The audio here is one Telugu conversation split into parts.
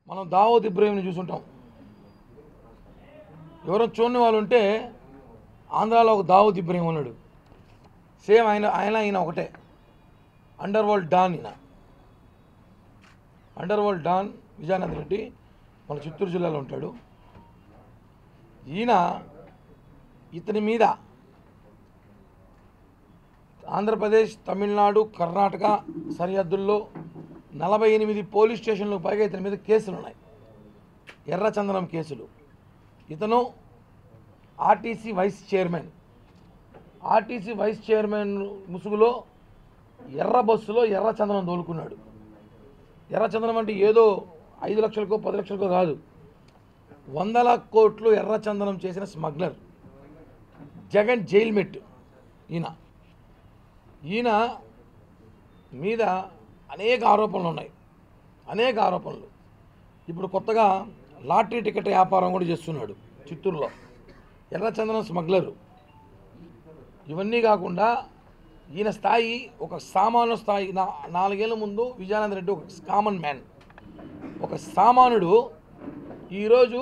మనం దావూద్ ఇబ్రాహీంని చూసుంటాం ఎవరైనా చూడని వాళ్ళు ఉంటే ఆంధ్రాలో ఒక దావూద్ ఇబ్రాహీం ఉన్నాడు సేమ్ ఆయన ఆయన ఈయన ఒకటే అండర్ వరల్డ్ డాన్ ఈయన under world don Vijayanand Reddy మన చిత్తూరు జిల్లాలో ఉంటాడు ఈయన ఇతని మీద ఆంధ్రప్రదేశ్ తమిళనాడు కర్ణాటక సరిహద్దుల్లో నలభై ఎనిమిది పోలీస్ స్టేషన్లకు పైగా ఇతని మీద కేసులు ఉన్నాయి ఎర్రచందనం కేసులు ఇతను RTC vice chairman RTC vice chairman ముసుగులో ఎర్ర బస్సులో ఎర్రచందనం తోలుకున్నాడు ఎర్రచందనం అంటే ఏదో ఐదు లక్షలకో పది లక్షలకో కాదు వందల కోట్లు ఎర్రచందనం చేసిన స్మగ్లర్ జగన్ జైల్ మెట్ ఈయన ఈయన మీద అనేక ఆరోపణలు ఉన్నాయి అనేక ఆరోపణలు ఇప్పుడు కొత్తగా లాటరీ టికెట్ వ్యాపారం కూడా చేస్తున్నాడు చిత్తూరులో ఎర్రచందనం స్మగ్లరు ఇవన్నీ కాకుండా ఈయన స్థాయి ఒక సామాన్య స్థాయి నా నాలుగేళ్ల ముందు విజయానంద రెడ్డి ఒక కామన్ మ్యాన్ ఒక సామాన్యుడు ఈరోజు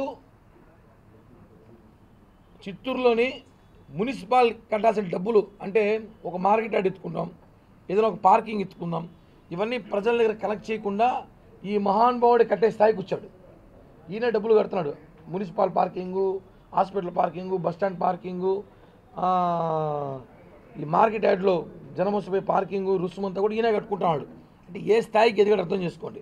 చిత్తూరులోని మున్సిపాల్ కట్టాల్సిన డబ్బులు అంటే ఒక మార్కెట్ యార్డ్ ఎత్తుకుంటాం ఏదైనా ఒక పార్కింగ్ ఎత్తుకుందాం ఇవన్నీ ప్రజల దగ్గర కలెక్ట్ చేయకుండా ఈ మహానుభావుడు కట్టే స్థాయికి వచ్చాడు ఈయన డబ్బులు కడుతున్నాడు municipal parking hospital parking bus stand parking ఆ, ఈ మార్కెట్ యార్డ్లో జనం వస్తుపోయి పార్కింగు రుసుమంతా కూడా ఈయన కట్టుకుంటున్నాడు అంటే ఏ స్థాయికి ఎదిగాడు అర్థం చేసుకోండి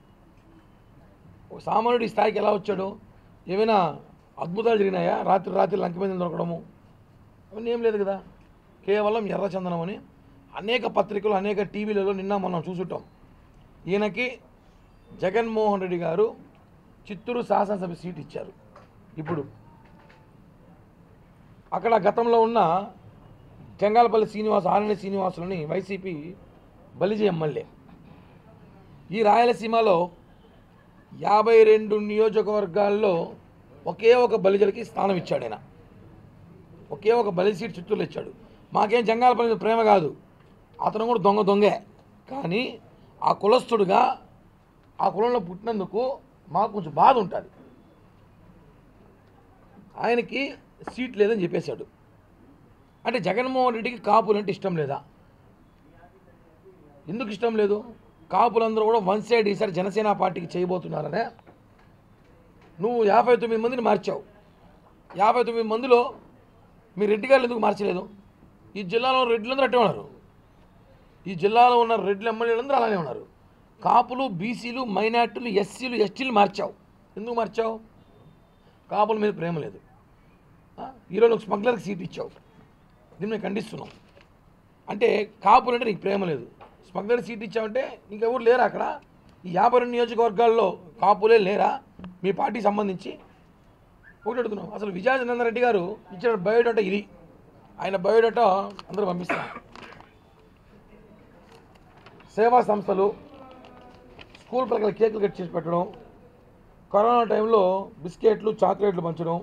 ఒక సామాన్యుడు ఈ స్థాయికి ఎలా వచ్చాడు ఏమైనా అద్భుతాలు జరిగినాయా రాత్రి రాత్రి లంక మీద దొరకడము అవన్నీ ఏం లేదు కదా కేవలం ఎర్రచందనం అని అనేక పత్రికలు అనేక టీవీలలో నిన్న మనం చూసుంటాం ఈయనకి జగన్మోహన్ రెడ్డి గారు చిత్తూరు శాసనసభ సీట్ ఇచ్చారు ఇప్పుడు అక్కడ గతంలో ఉన్న జంగాలపల్లి శ్రీనివాస్ ఆరణ్య శ్రీనివాసులని వైసీపీ బలిజీ ఎమ్మెల్యే ఈ రాయలసీమలో యాభై రెండు నియోజకవర్గాల్లో ఒకే ఒక బలిజలకి స్థానం ఇచ్చాడు ఆయన ఒకే ఒక బలి సీట్ చిత్తూరులో ఇచ్చాడు మాకేం జంగాలపల్లి మీద ప్రేమ కాదు అతను కూడా దొంగ దొంగే కానీ ఆ కులస్తుడుగా ఆ కులంలో పుట్టినందుకు మాకు కొంచెం బాధ ఉంటుంది ఆయనకి సీట్ లేదని చెప్పేశాడు అంటే జగన్మోహన్ రెడ్డికి కాపులు అంటే ఇష్టం లేదా ఎందుకు ఇష్టం లేదు కాపులందరూ కూడా వన్ సైడ్ ఈసారి జనసేన పార్టీకి చేయబోతున్నారనే నువ్వు యాభై తొమ్మిది మందిని మార్చావు యాభై తొమ్మిది మందిలో మీ రెడ్డి గారు ఎందుకు మార్చలేదు ఈ జిల్లాలో రెడ్లందరూ అట్టే ఉన్నారు ఈ జిల్లాలో ఉన్న రెడ్ల ఎమ్మెల్యేలందరూ అలానే ఉన్నారు కాపులు బీసీలు మైనార్టీలు ఎస్సీలు ఎస్టీలు మార్చావు ఎందుకు మార్చావు కాపుల మీద ప్రేమ లేదు ఆ? ఈరోజు ఒక స్మగ్లర్కి సీట్ ఇచ్చావు దీన్ని మేము ఖండిస్తున్నాం అంటే కాపులు అంటే నీకు ప్రేమ లేదు స్మగ్లర్ సీట్ ఇచ్చావంటే ఇంకెవరు లేరా అక్కడ ఈ యాభై రెండు నియోజకవర్గాల్లో కాపులే లేరా మీ పార్టీకి సంబంధించి ఒకటి అడుగుతున్నాం అసలు విజయానంద రెడ్డి గారు ఇచ్చిన బయోడేటా ఇది ఆయన బయోడేటా అందరూ పంపిస్తారు సేవా సంస్థలు స్కూల్ పిల్లల కేకులు కట్ చేసి పెట్టడం కరోనా టైంలో బిస్కెట్లు చాక్లెట్లు పంచడం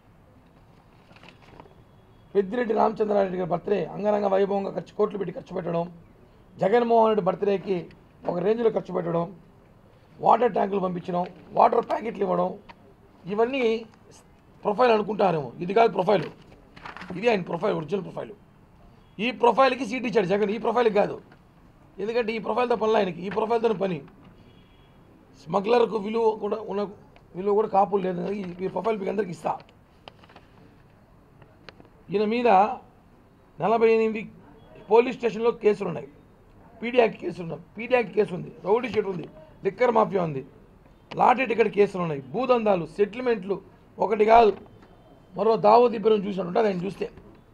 పెద్దిరెడ్డి రామచంద్రారెడ్డి గారి బర్త్డే అంగరంగ వైభవంగా ఖర్చు కోట్లు పెట్టి ఖర్చు పెట్టడం జగన్మోహన్ రెడ్డి బర్త్డేకి ఒక రేంజ్లో ఖర్చు పెట్టడం వాటర్ ట్యాంకులు పంపించడం వాటర్ ప్యాకెట్లు ఇవ్వడం ఇవన్నీ ప్రొఫైల్ అనుకుంటారేమో ఇది కాదు ప్రొఫైల్ ఇది ఆయన ప్రొఫైల్ ఒరిజినల్ ప్రొఫైల్ ఈ ప్రొఫైల్కి సీట్ ఇచ్చాడు జగన్ ఈ ప్రొఫైల్కి కాదు ఎందుకంటే ఈ ప్రొఫైల్తో పనులు ఆయనకి ఈ ప్రొఫైల్తో పని స్మగ్లర్కు విలువ కూడా ఉన్న విలువ కూడా కాపులు లేదు ఈ ఈ ప్రొఫైల్ మీకు అందరికి ఇస్తా ఈయన మీద నలభై ఎనిమిది పోలీస్ స్టేషన్లో కేసులు ఉన్నాయి పీడీ యాక్ట్ కేసులు ఉన్నాయి పీడీ యాక్ట్ కేసు ఉంది రౌడీ షీట్ ఉంది లిక్కర్ మాఫియా ఉంది లాటరీ టికెట్ కేసులు ఉన్నాయి భూదందాలు సెటిల్మెంట్లు ఒకటి కాదు మరో దావోద్ ఇబ్బరం చూసినట్టు ఉంటుంది ఆయన చూస్తే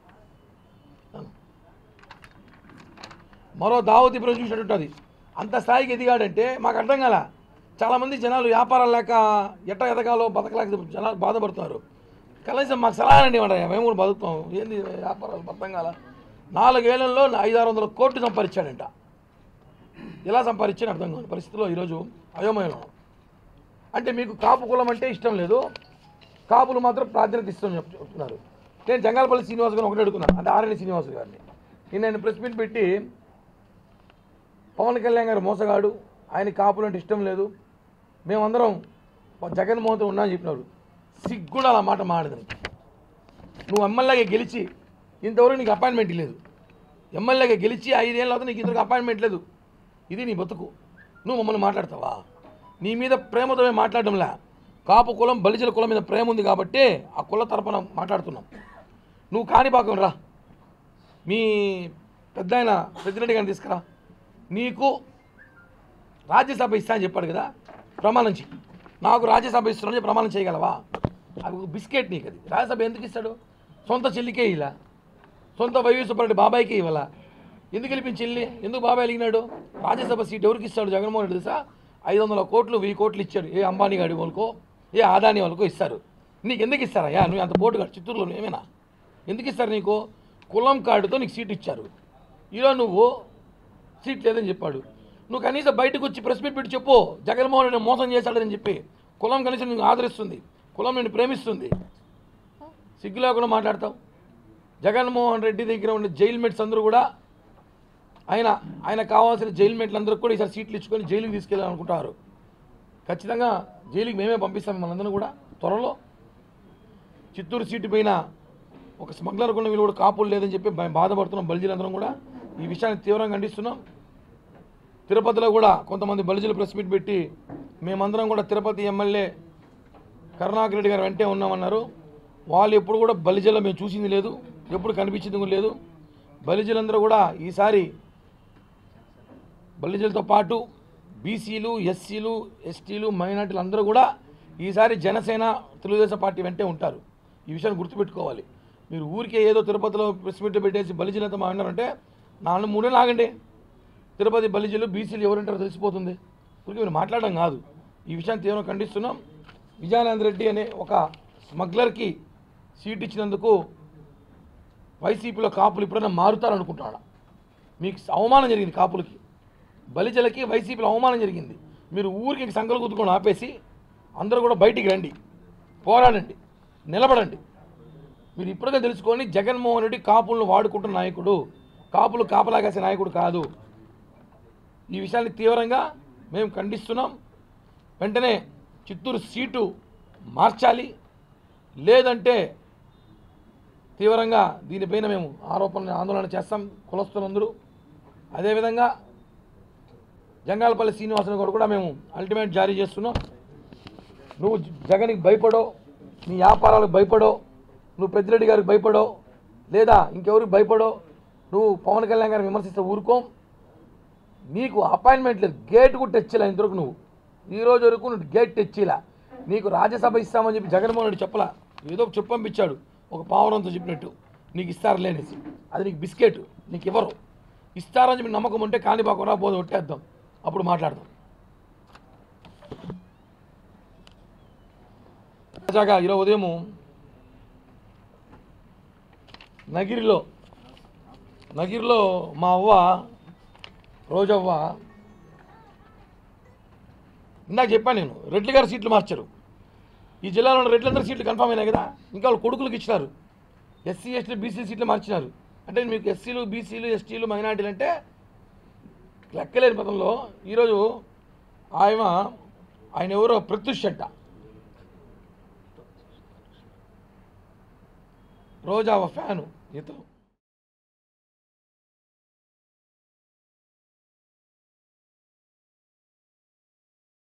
మరో దావోద్ ఇబ్బరం చూసినట్టు ఉంటుంది అంత స్థాయికి ఎదిగాడంటే మాకు అర్థం కాల చాలామంది జనాలు వ్యాపారాలు లేక ఎట్ట ఎదగాలో బతకలేక జనాలు బాధపడుతున్నారు కనీసం మాకు సలహానండి ఇవ్వండి మేము కూడా బతుకుతాం ఏంది వ్యాపారాలు అర్థం కాల నాలుగేళ్లలో ఐదు ఆరు వందల కోట్లు సంపాదించాడంట ఎలా సంపాదించాను అర్థం కాని పరిస్థితిలో ఈరోజు అయోమయంలో ఉన్నాం. అంటే మీకు కాపు కులం అంటే ఇష్టం లేదు కాపులు మాత్రం ప్రాధాన్యత ఇష్టం చెప్- చెప్తున్నారు నేను జంగాలపల్లి శ్రీనివాస్ గారిని ఒకటి అడుగుతున్నాను అంటే ఆర్ఎన్ శ్రీనివాస్ గారిని నిన్న ఆయన ప్రెస్ మీట్ పెట్టి పవన్ కళ్యాణ్ గారు మోసగాడు ఆయన కాపులు అంటే ఇష్టం లేదు మేమందరం జగన్మోహన్ రెడ్డి ఉన్నా అని చెప్పినారు సిగ్గుడు అలా మాట మాడదని నువ్వు ఎమ్మెల్యేగా గెలిచి ఇంతవరకు నీకు అపాయింట్మెంట్ లేదు ఎమ్మెల్యేగా గెలిచి ఐదేళ్ళ అవుతుంది నీకు ఇంతవరకు అపాయింట్మెంట్ లేదు ఇది నీ బతుకు నువ్వు మమ్మల్ని మాట్లాడతావా నీ మీద ప్రేమతో మేము మాట్లాడడంలా కాపు కులం బలిజల కులం మీద ప్రేమ ఉంది కాబట్టి ఆ కుల తరపున మాట్లాడుతున్నాం నువ్వు కాణిపాకం రా మీ పెద్ద ఆయన పెద్దిరెడ్డి గారిని తీసుకురా నీకు రాజ్యసభ ఇస్తా అని చెప్పాడు కదా ప్రమాణం చెయ్యి నాకు రాజ్యసభ ఇస్తున్నాను చెప్పి ప్రమాణం చేయగలవా అది ఒక బిస్కెట్ నీకు అది రాజ్యసభ ఎందుకు ఇస్తాడు సొంత చెల్లికే ఇలా సొంత వైవి సుబ్బారెడ్డి బాబాయ్కే ఇవ్వాలా ఎందుకు గెలిపించి చెల్లి ఎందుకు బాబాయ్ అలిగినాడు రాజ్యసభ సీట్ ఎవరికి ఇస్తాడు జగన్మోహన్ రెడ్డి తెలుసా ఐదు వందల కోట్లు వెయ్యి కోట్లు ఇచ్చాడు ఏ అంబానీ గాడి వాళ్ళకో ఏ ఆదాని వాళ్ళకో ఇస్తారు నీకు ఎందుకు ఇస్తారయ్యా నువ్వు అంత పోటుగా చిత్తూరులో నువ్వు ఏమైనా ఎందుకు ఇస్తారు నీకు కులం కార్డుతో నీకు సీట్ ఇచ్చారు ఈరోజు నువ్వు సీట్ లేదని చెప్పాడు నువ్వు కనీసం బయటకు వచ్చి ప్రెస్ మీట్ పెట్టి చెప్పు జగన్మోహన్ రెడ్డి మోసం చేశాడని చెప్పి కులం కనీసం నిన్ను ఆదరిస్తుంది కులం నిన్ను ప్రేమిస్తుంది సిగ్గు లేకుండా మాట్లాడతావు జగన్మోహన్ రెడ్డి దగ్గర ఉన్న జైలు మేట్స్ అందరూ కూడా ఆయన ఆయన కావాల్సిన జైలు మేట్లందరూ కూడా ఈసారి సీట్లు ఇచ్చుకొని జైలుకి తీసుకెళ్ళాలనుకుంటారు ఖచ్చితంగా జైలుకి మేమే పంపిస్తాం మనందరం కూడా త్వరలో చిత్తూరు సీటు పైన ఒక స్మగ్లర్ కూడా వీళ్ళు కూడా కాపులు లేదని చెప్పి భయ- బాధపడుతున్నాం బలిజీలందరం కూడా ఈ విషయాన్ని తీవ్రంగా ఖండిస్తున్నాం తిరుపతిలో కూడా కొంతమంది బలిజీలు ప్రెస్ మీట్ పెట్టి మేమందరం కూడా తిరుపతి ఎమ్మెల్యే కరుణాకర్ రెడ్డి గారు వెంటే ఉన్నామన్నారు వాళ్ళు ఎప్పుడు కూడా బలిజీలో మేము చూసింది లేదు ఎప్పుడు కనిపించింది కూడా లేదు బలిజీలందరూ కూడా ఈసారి బలిజీలతో పాటు బీసీలు ఎస్సీలు ఎస్టీలు మైనార్టీలు అందరూ కూడా ఈసారి జనసేన తెలుగుదేశం పార్టీ వెంటే ఉంటారు ఈ విషయాన్ని గుర్తుపెట్టుకోవాలి మీరు ఊరికే ఏదో తిరుపతిలో ప్రెస్ మీట్ పెట్టేసి బలిజీలతో మాట్లాడారంటే నాలుగు మూడేళ్ళు ఆగండి తిరుపతి బలిజీలు బీసీలు ఎవరంటారో తెలిసిపోతుంది ఊరికి మీరు మాట్లాడడం కాదు ఈ విషయాన్ని తీవ్రంగా ఖండిస్తున్నాం విజయానంద రెడ్డి అనే ఒక స్మగ్లర్కి సీట్ ఇచ్చినందుకు వైసీపీలో కాపులు ఎప్పుడైనా మారుతారనుకుంటున్నాడా మీకు అవమానం జరిగింది కాపులకి బలిజలకి వైసీపీలో అవమానం జరిగింది మీరు ఊరికి సంకలు గుద్దుకొని ఆపేసి అందరూ కూడా బయటికి రండి పోరాడండి నిలబడండి మీరు ఇప్పటికే తెలుసుకొని జగన్మోహన్ రెడ్డి కాపులను వాడుకుంటున్న నాయకుడు కాపులు కాపలాగాసే నాయకుడు కాదు ఈ విషయాన్ని తీవ్రంగా మేము ఖండిస్తున్నాం వెంటనే చిత్తూరు సీటు మార్చాలి లేదంటే తీవ్రంగా దీనిపైన మేము ఆరోపణలు ఆందోళన చేస్తాం కులస్తులందరూ అదేవిధంగా జంగాలపల్లి శ్రీనివాసన్ గారు కూడా మేము అల్టిమేట్ జారీ చేస్తున్నాం నువ్వు జ- జగన్కి భయపడో నీ వ్యాపారాలకు భయపడో నువ్వు పెద్దిరెడ్డి గారికి భయపడో లేదా ఇంకెవరికి భయపడో నువ్వు పవన్ కళ్యాణ్ గారిని విమర్శిస్తే ఊరుకోం నీకు అపాయింట్మెంట్ లేదు గేట్ కూడా తెచ్చిలా ఇంతవరకు నువ్వు ఈ రోజు వరకు నువ్వు గేట్ తెచ్చిలా నీకు రాజ్యసభ ఇస్తామని చెప్పి జగన్మోహన్ రెడ్డి చెప్పలా ఏదో చెప్పు పంపించాడు ఒక పావురంతో చెప్పినట్టు నీకు ఇస్తారులే అనేసి అది నీకు బిస్కెట్ నీకు ఇవ్వరు ఇస్తారని చెప్పి నమ్మకం ఉంటే కాణిపాకుండా పోదు కొట్టేద్దాం అప్పుడు మాట్లాడదాం తాజాగా ఈరోజు ఉదయం నగిరిలో నగిరిలో మా అవ్వ రోజవ్వ ఇందాక చెప్పాను నేను రెడ్డి గారు సీట్లు మార్చారు ఈ జిల్లాలో ఉన్న రెడ్లందరూ సీట్లు కన్ఫామ్ అయినాయి కదా ఇంకా వాళ్ళు కొడుకులకు ఇచ్చినారు ఎస్సీ ఎస్టీ బీసీ సీట్లు మార్చినారు అంటే మీకు ఎస్సీలు బీసీలు ఎస్టీలు మైనార్టీలు అంటే లెక్కలేని పదంలో ఈరోజు ఆయన ఆయన ఎవరో ప్రత్యుష్ అంట రోజా ఫ్యాను ఇతను